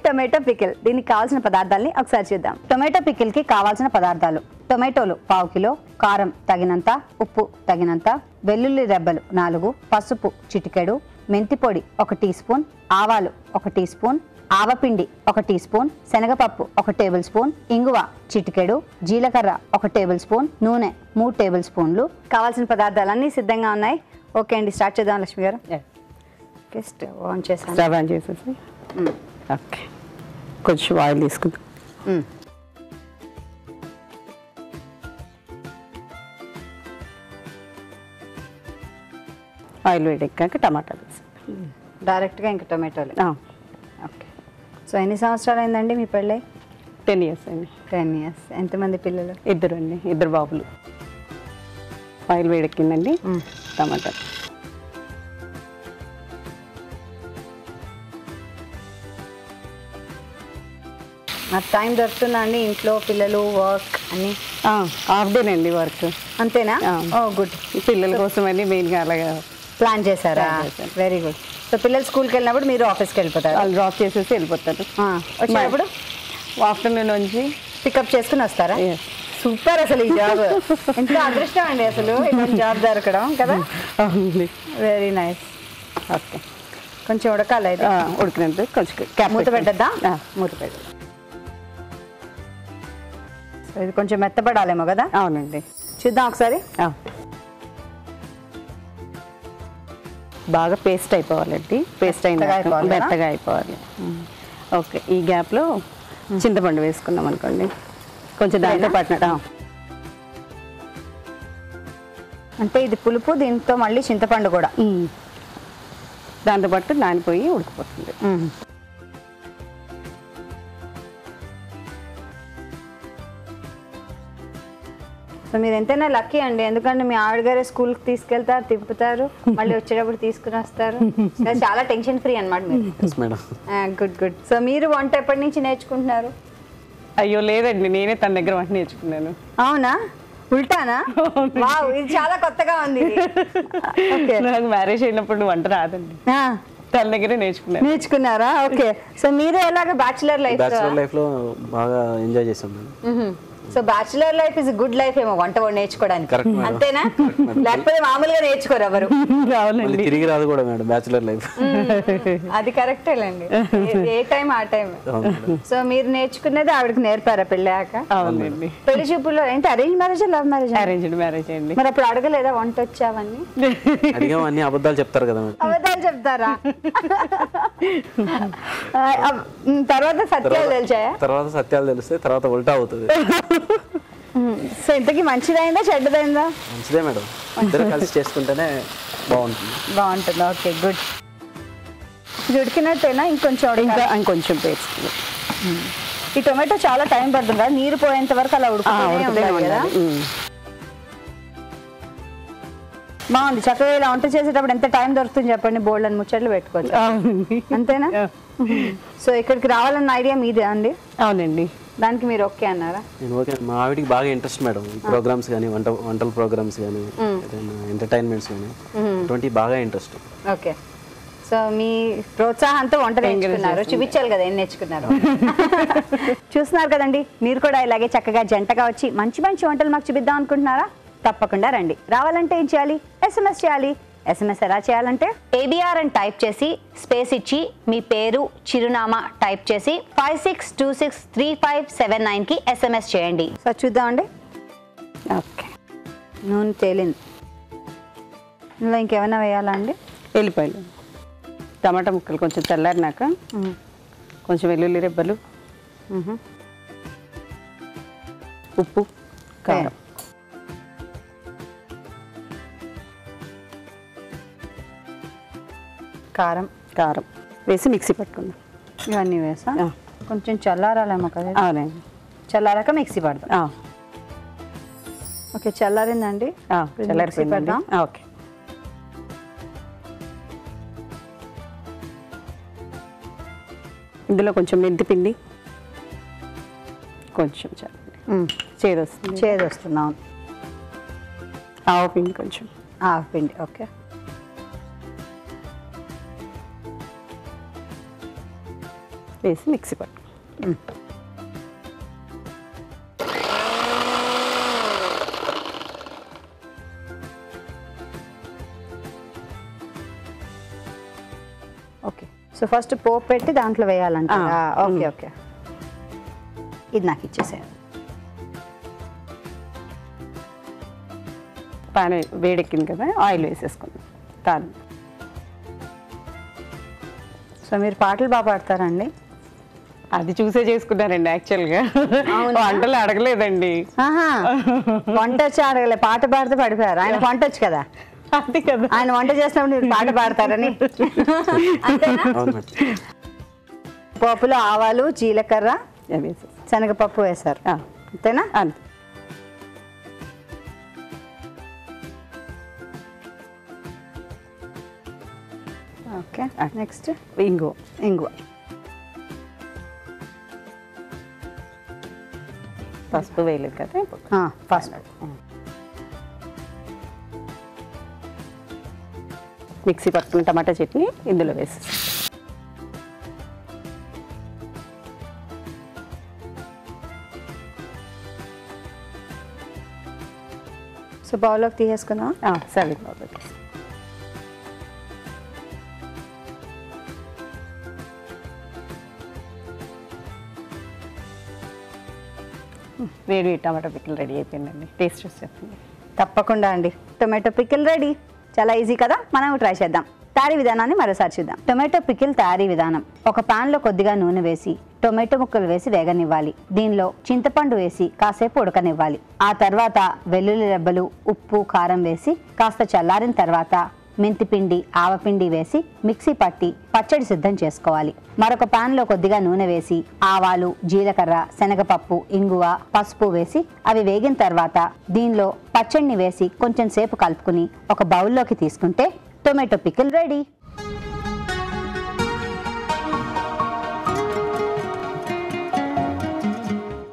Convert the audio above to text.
Tomato pickle దీనికి కావాల్సిన పదార్థాలని ఒకసారి చూద్దాం టొమాటో పికిల్ కి కావాల్సిన పదార్థాలు టొమాటోలు పావు కిలో కారం తగినంత ఉప్పు తగినంత వెల్లుల్లి రెబ్బలు నాలుగు పసుపు చిటికెడు మెంతి పొడి ఒక టీ స్పూన్ ఆవాలు ఒక టీ స్పూన్ ఆవపిండి ఒక టీ స్పూన్ శనగపప్పు ఒక టేబుల్ స్పూన్ ఇంగువ చిటికెడు జీలకర్ర ఒక టేబుల్ స్పూన్ నూనె మూడు టేబుల్ స్పూన్లు కావాల్సిన పదార్థాలన్నీ సిద్ధంగా ఉన్నాయి ఓకే అండి స్టార్ట్ చేద్దాం Lakshmi garu okay stove on చేశాను స్టవ్ ఆన్ చేసేసి ఓకే కొంచెం ఆయిల్ తీసుకుందాం మ్మ్. ఆయిల్ వేడెక్కాక టమాటాలు వేసి డైరెక్ట్గా ఇంకా టొమాటోలు ఆ, ఓకే సో ఎన్ని సంవత్సరాలు అయిందండి మీ పెళ్ళై టెన్ ఇయర్స్ అండి టెన్ ఇయర్స్ ఎంతమంది పిల్లలు ఇద్దరు అండి ఇద్దరు బాబులు ఆయిల్ వేడెక్కిందండి టమాటాలు నాకు టైం దొరుకుతుందా అండి ఇంట్లో పిల్లలు వర్క్ అన్నీ హాఫ్ డే అండి వర్క్ అంతేనా ఆ. ఓ గుడ్ పిల్లల కోసం అని మెయిన్గా అలాగా ప్లాన్ చేశారా Plan చేశాను. వెరీ గుడ్ సో పిల్లలు స్కూల్కి వెళ్ళినప్పుడు మీరు ఆఫీస్కి వెళ్ళిపోతారు వాళ్ళు డ్రాప్ చేసేసి వెళ్ళిపోతారు వచ్చినప్పుడు ఆఫ్టర్నూన్ నుంచి పికప్ చేసుకుని వస్తారా Yes. సూపర్ అసలు ఈ జాబ్ ఎంత అదృష్టం అండి అసలు ఇలాంటి జాబ్ దొరకడం కదా అవునండి వెరీ నైస్ ఓకే కొంచెం ఉడకాలి అయితే ఉడికినంత కొంచెం క్యాప్ మూత పెట్టద్దా ఆ. మూత పెట్టు సో ఇది కొంచెం మెత్తపడాలేమో కదా అవునండి చూద్దాం ఒకసారి ఆ. బాగా పేస్ట్ అయిపోవాలండి పేస్ట్ అయిన మెత్తగా అయిపోవాలి కదా? మెత్తగా అయిపోవాలి ఓకే ఈ గ్యాప్లో చింతపండు వేసుకున్నాం అనుకోండి కొంచెం దాంతో పట్టినట్టు అంటే ఇది పులుపు దీంతో మళ్ళీ చింతపండు కూడా దాంతో పాటు నానిపోయి ఉడికిపోతుంది సో మీరు ఎంతైనా లక్కీ అండి ఎందుకంటే మీ ఆవిడ గారే స్కూల్కి తీసుకెళ్తారు తిప్పుతారు మళ్ళీ వచ్చేటప్పుడు తీసుకుని వస్తారు సో చాలా టెన్షన్ ఫ్రీ అనమాట మీరు yes madam good good so మీరు వంట ఎప్పటి నుంచి నేర్చుకుంటున్నారు అయ్యో లేదండి నేనే తన దగ్గర వంట నేర్చుకున్నాను అవునా ఉల్టానా వావ్ ఇది చాలా కొత్తగా ఉంది ఓకే నాకు మ్యారేజ్ అయినప్పుడు వంట రాదండి తన దగ్గరే నేర్చుకున్నాను నేర్చుకున్నారా ఓకే సో మీరు ఎలాగ బ్యాచులర్ లైఫ్ బ్యాచులర్ లైఫ్లో బాగా ఎంజాయ్ చేసాం madam so bachelor life is good life ఏమో వంట వండి నేర్చుకోవడానికి Correct, madam. అంతేనా లేకపోతే మామూలుగా నేర్చుకోరు ఎవరు మళ్ళీ అవునండి తిరిగి రాదు కూడా మేడం బ్యాచులర్ లైఫ్ అది కరెక్టేలేండి ఏ- ఏ టైం ఆ టైం సో మీరు నేర్చుకునేది ఆవిడకి నేర్పారా పెళ్ళాక అవునండి పెళ్లి చూపుల్లో ఏంటి arrange marriage love marriage arranged marriage అండి మరి అప్పుడు అడగలేదా వంట వచ్చావన్నీ అడిగాం అన్ని అబద్ధాలు చెప్తారు కదా మేడం అబద్ధాలు చెప్తారా ఆ, అబ్- ఉమ్, తర్వాత సత్యాలు తెలిసాయా తర్వాత సత్యాలు తెలిస్తే తర్వాత ఉల్టా అవుతుంది సో ఇంతకీ మంచిదైందా చెడ్డదైందా మంచిదే మేడం ఇద్దరు కలిసి చేసుకుంటేనే బాగుంటుంది బాగుంటుంది ఓకే గుడ్ ఇది ఉడికినట్టేనా ఇంకొంచెం ఇంకా ఉడకాలా? ఇంకొంచెం పేస్ట్ ఈ టొమాటో చాలా టైం పడుతుంది కదా నీరు పోయేంత వరకు అలా ఉడుకుతూనే ఉండాలి కదా బాగుంది చక్కగా ఇలా వంట చేసేటప్పుడు ఎంత టైం దొరుకుతుంది చెప్పండి బోల్డ్ అని ముచ్చట్లు పెట్టుకోవచ్చు అవునండి అంతేనా సో ఇక్కడికి రావాలన్న ఐడియా మీదే అండి అవునండి దానికి మీరు ఓకే అన్నారా నేను ఓకే మా ఆవిడికి బాగా ఇంట్రెస్ట్ మేడం ఈ ప్రోగ్రామ్స్ కానీ వంట వంటల ప్రోగ్రామ్స్ కానీ ఏదైనా ఎంటర్టైన్మెంట్స్ కానీ అటువంటి బాగా ఇంట్రెస్ట్ ఓకే సో మీ ప్రోత్సాహంతో వంట నేర్చుకున్నారు చూపించాలి కదా ఏం నేర్చుకున్నారు చూస్తున్నారు కదండి మీరు కూడా ఇలాగే చక్కగా జంటగా వచ్చి మంచి మంచి వంటలు మాకు చూపిద్దాం అనుకుంటున్నారా తప్పకుండా రండి రావాలంటే ఏం చేయాలి ఎస్ఎంఎస్ చేయాలి ఎస్ఎంఎస్ ఎలా చేయాలంటే ఏబిఆర్ అని టైప్ చేసి స్పేస్ ఇచ్చి మీ పేరు చిరునామా టైప్ చేసి five six two six three five seven నైన్కి ఎస్ఎంఎస్ చేయండి సో చూద్దామండి ఓకే నూనె తేలింది ఇందులో ఇంకేమైనా వేయాలా అండి వెళ్ళిపోయాలి టమాటా ముక్కలు కొంచెం చల్లారినాక కొంచెం వెల్లుల్లి రెబ్బలు ఉప్పు కారం కారం కారం వేసి మిక్సీ పట్టుకుందాం ఇవన్నీ వేసా ఆ. కొంచెం చల్లారాలేమో కదా ఇది? అవునండి చల్లారాక మిక్సీ పడదాం ఆ, ఓకే చల్లారిందండి ఆ, ఇప్పుడు మిక్సీ చల్లారిపోయిందండి పెడదాం ఆ, ఓకే ఇందులో కొంచెం మెంతి పిండి కొంచెం చల్లండి మ్మ్. చేదు వస్తుంది చేదు వస్తున్నాం ఆవు పిండి కొంచెం ఆవు పిండి ఓకే వేసి మిక్సీ పట్టు ఓకే సో ఫస్ట్ పోపు పెట్టి దాంట్లో వేయాలంటారా ఆ, ఓకే ఓకే ఇది నాకు ఇచ్చేసేయండి పాన వేడెక్కింది కదా ఆయిల్ వేసేసుకుందాం కాదు సో మీరు పాటలు బాగా పాడతారండి అది చూసే చేసుకున్నారండి యాక్చువల్గా వంటలు అడగలేదండి ఆహా వంట వచ్చి అడగలే పాట పాడితే పడిపోయారు ఆయన వంట వచ్చు కదా అది కదా ఆయన వంట చేసినప్పుడు మీరు పాట పాడతారని అంతేనా అవును మేడం పోపులో ఆవాలు జీలకర్ర అది వేసేసి శనగపప్పు వేశారు ఆ, అంతేనా అంతే ఓకే నెక్స్ట్ ఇంగో ఇంగువ పసుపు వేయలేదు కదా ఇప్పుడు ఫస్ట్ మిక్సీ పట్టుకున్న టమాటా చట్నీ ఇందులో వేసి సో బౌల్లోకి తీసేసుకుందాం సరే వేడి టమాటా పిక్కలు రెడీ అయిపోయిందండి టేస్ట్ చూసి చెప్పండి తప్పకుండా అండి టొమాటో పికిల్ రెడీ చాలా ఈజీ కదా మనం ట్రై చేద్దాం తయారీ విధానాన్ని మరోసారి చూద్దాం టొమాటో పికిల్ తయారీ విధానం ఒక పాన్ లో కొద్దిగా నూనె వేసి టొమాటో ముక్కలు వేసి వేగనివ్వాలి దీనిలో చింతపండు వేసి కాసేపు ఉడకనివ్వాలి ఆ తర్వాత వెల్లుల్లి రెబ్బలు ఉప్పు కారం వేసి కాస్త చల్లారిన తర్వాత మెంతిపిండి ఆవపిండి వేసి మిక్సీ పట్టి పచ్చడి సిద్ధం చేసుకోవాలి మరొక పాన్ లో కొద్దిగా నూనె వేసి ఆవాలు జీలకర్ర శనగపప్పు ఇంగువ పసుపు వేసి అవి వేగిన తర్వాత దీనిలో పచ్చడిని వేసి కొంచెం సేపు కలుపుకుని ఒక బౌల్లోకి తీసుకుంటే టొమాటో పికిల్ రెడీ